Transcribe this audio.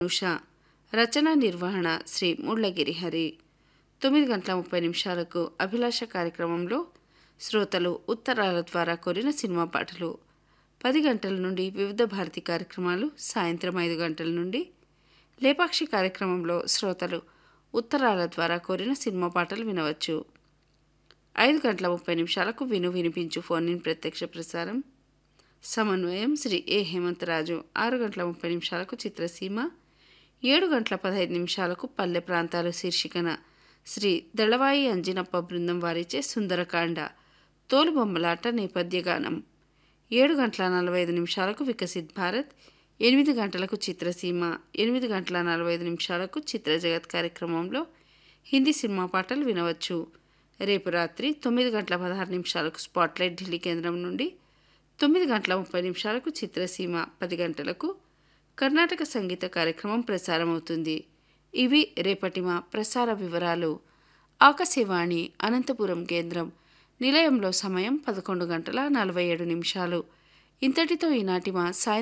ఉష రచన నిర్వహణ శ్రీ ముళ్ళగిరి హరి తొమ్మిది గంటల ముప్పై నిమిషాలకు అభిలాష కార్యక్రమంలో శ్రోతలు ఉత్తరాల ద్వారా కోరిన సినిమా పాటలు పది గంటల నుండి వివిధ భారతి కార్యక్రమాలు సాయంత్రం ఐదు గంటల నుండి లేపాక్షి కార్యక్రమంలో శ్రోతలు ఉత్తరాల ద్వారా కోరిన సినిమా పాటలు వినవచ్చు ఐదు గంటల ముప్పై నిమిషాలకు విను వినిపించు ఫోన్ ఇన్ ప్రత్యక్ష ప్రసారం సమన్వయం శ్రీ ఏ హేమంతరాజు ఆరు గంటల ముప్పై నిమిషాలకు చిత్రసీమ ఏడు గంటల పదహైదు నిమిషాలకు పల్లె ప్రాంతాలు శీర్షికన శ్రీ దళవాయి అంజినప్ప బృందం వారిచే సుందరకాండ తోలుబొమ్మలాట నేపథ్య గానం ఏడు గంటల నలభై ఐదు నిమిషాలకు వికసిత్ భారత్ ఎనిమిది గంటలకు చిత్రసీమ ఎనిమిది గంటల నలభై ఐదు నిమిషాలకు చిత్ర జగత్ కార్యక్రమంలో హిందీ సినిమా పాటలు వినవచ్చు రేపు రాత్రి తొమ్మిది గంటల పదహారు నిమిషాలకు స్పాట్లైట్ ఢిల్లీ కేంద్రం నుండి తొమ్మిది గంటల ముప్పై నిమిషాలకు చిత్రసీమ పది గంటలకు కర్ణాటక సంగీత కార్యక్రమం ప్రసారమవుతుంది ఇవి రేపటి మా ప్రసార వివరాలు ఆకాశవాణి అనంతపురం కేంద్రం నిలయంలో సమయం పదకొండు గంటల నలభై ఏడు నిమిషాలు ఇంతటితో ఈనాటి మా సాయంత్రం